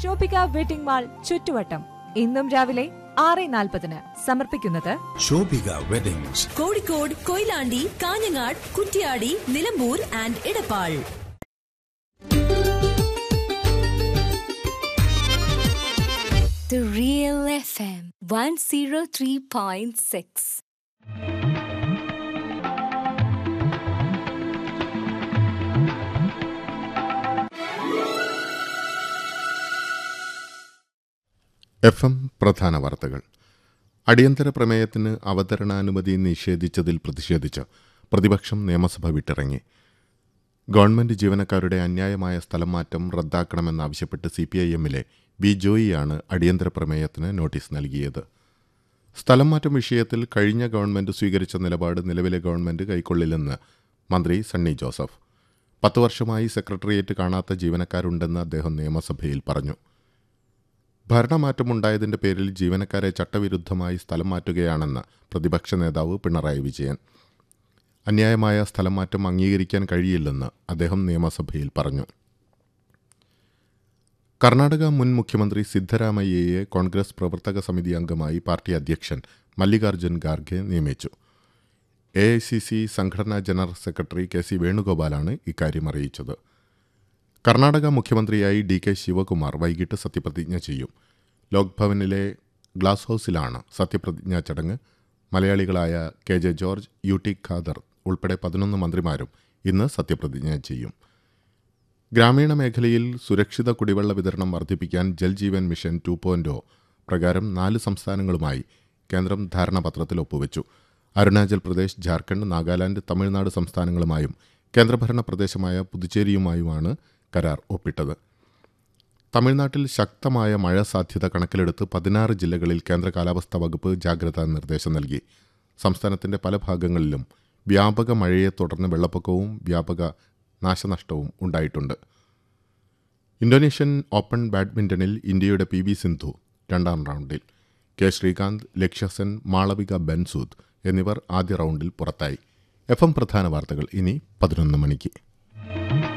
Shoppika wedding mall ചുറ്റുവട്ടം ഇന്നും രാവിലെ ആറ് നാൽപ്പതിന് സമർപ്പിക്കുന്നത് Shobhika weddings Kozhikode Koyilandy Kanhangad Kuttiady Nilambur and Edappal The Real FM 103.6. F M പ്രധാന വാർത്തകൾ അടിയന്തര പ്രമേയത്തിന് അവതരണാനുമതി നിഷേധിച്ചതിൽ പ്രതിഷേധിച്ച് പ്രതിപക്ഷം നിയമസഭ വിട്ടിറങ്ങി ഗവൺമെന്റ് ജീവനക്കാരുടെ അന്യായമായ സ്ഥലം മാറ്റം റദ്ദാക്കണമെന്നാവശ്യപ്പെട്ട് സി പി ഐ എമ്മിലെ ബി ജോയിയാണ് അടിയന്തര പ്രമേയത്തിന് നോട്ടീസ് നൽകിയത് സ്ഥലം മാറ്റം വിഷയത്തിൽ കഴിഞ്ഞ ഗവൺമെന്റ് സ്വീകരിച്ച നിലപാട് നിലവിലെ ഗവൺമെന്റ് കൈക്കൊള്ളില്ലെന്ന് മന്ത്രി സണ്ണി ജോസഫ് പത്ത് വർഷമായി സെക്രട്ടേറിയറ്റ് കാണാത്ത ജീവനക്കാരുണ്ടെന്ന് അദ്ദേഹം നിയമസഭയിൽ പറഞ്ഞു ഭരണമാറ്റമുണ്ടായതിന്റെ പേരിൽ ജീവനക്കാരെ ചട്ടവിരുദ്ധമായി സ്ഥലം മാറ്റുകയാണെന്ന് പ്രതിപക്ഷ നേതാവ് പിണറായി വിജയൻ അന്യായമായ സ്ഥലം മാറ്റം അംഗീകരിക്കാൻ കഴിയില്ലെന്ന് അദ്ദേഹം നിയമസഭയിൽ പറഞ്ഞു കർണാടക മുൻ മുഖ്യമന്ത്രി സിദ്ധരാമയ്യയെ കോൺഗ്രസ് പ്രവർത്തക സമിതി അംഗമായി പാർട്ടി അധ്യക്ഷൻ മല്ലികാർജ്ജുൻ ഖാർഗെ നിയമിച്ചു എ ഐ സി സി സംഘടനാ ജനറൽ സെക്രട്ടറി കെ സി വേണുഗോപാലാണ് ഇക്കാര്യം അറിയിച്ചത് കർണാടക മുഖ്യമന്ത്രിയായി ഡി കെ ശിവകുമാർ വൈകിട്ട് സത്യപ്രതിജ്ഞ ചെയ്യും ലോക്ഭവനിലെ ഗ്ലാസ് ഹൌസിലാണ് സത്യപ്രതിജ്ഞാ ചടങ്ങ് മലയാളികളായ K J George U T Khader ഉൾപ്പെടെ പതിനൊന്ന് മന്ത്രിമാരും ഇന്ന് സത്യപ്രതിജ്ഞ ചെയ്യും ഗ്രാമീണ മേഖലയിൽ സുരക്ഷിത കുടിവെള്ള വിതരണം വർദ്ധിപ്പിക്കാൻ ജൽജീവൻ മിഷൻ ടു പോയിന്റ് പ്രകാരം നാല് സംസ്ഥാനങ്ങളുമായി കേന്ദ്രം ധാരണാപത്രത്തിൽ ഒപ്പുവെച്ചു അരുണാചൽ പ്രദേശ് ജാർഖണ്ഡ് നാഗാലാൻഡ് തമിഴ്നാട് സംസ്ഥാനങ്ങളുമായും കേന്ദ്രഭരണ പ്രദേശമായ പുതുച്ചേരിയുമായുമാണ് കരാർ ഒപ്പിട്ടത് തമിഴ്നാട്ടിൽ ശക്തമായ മഴ സാധ്യത കണക്കിലെടുത്ത് പതിനാറ് ജില്ലകളിൽ കേന്ദ്ര കാലാവസ്ഥാ വകുപ്പ് ജാഗ്രതാ നിർദ്ദേശം നൽകി സംസ്ഥാനത്തിന്റെ പല ഭാഗങ്ങളിലും വ്യാപക മഴയെ തുടർന്ന് വെള്ളപ്പൊക്കവും വ്യാപക നാശനഷ്ടവും ഉണ്ടായിട്ടുണ്ട് ഇന്തോനേഷ്യൻ ഓപ്പൺ ബാഡ്മിന്റണിൽ ഇന്ത്യയുടെ പി വി സിന്ധു രണ്ടാം റൗണ്ടിൽ കെ ശ്രീകാന്ത് ലക്ഷ്യസെൻ മാളവിക ബെൻസൂദ് എന്നിവർ ആദ്യ റൗണ്ടിൽ പുറത്തായി എഫ് എം പ്രധാന വാർത്തകൾ ഇനി പതിനൊന്ന് മണിക്ക്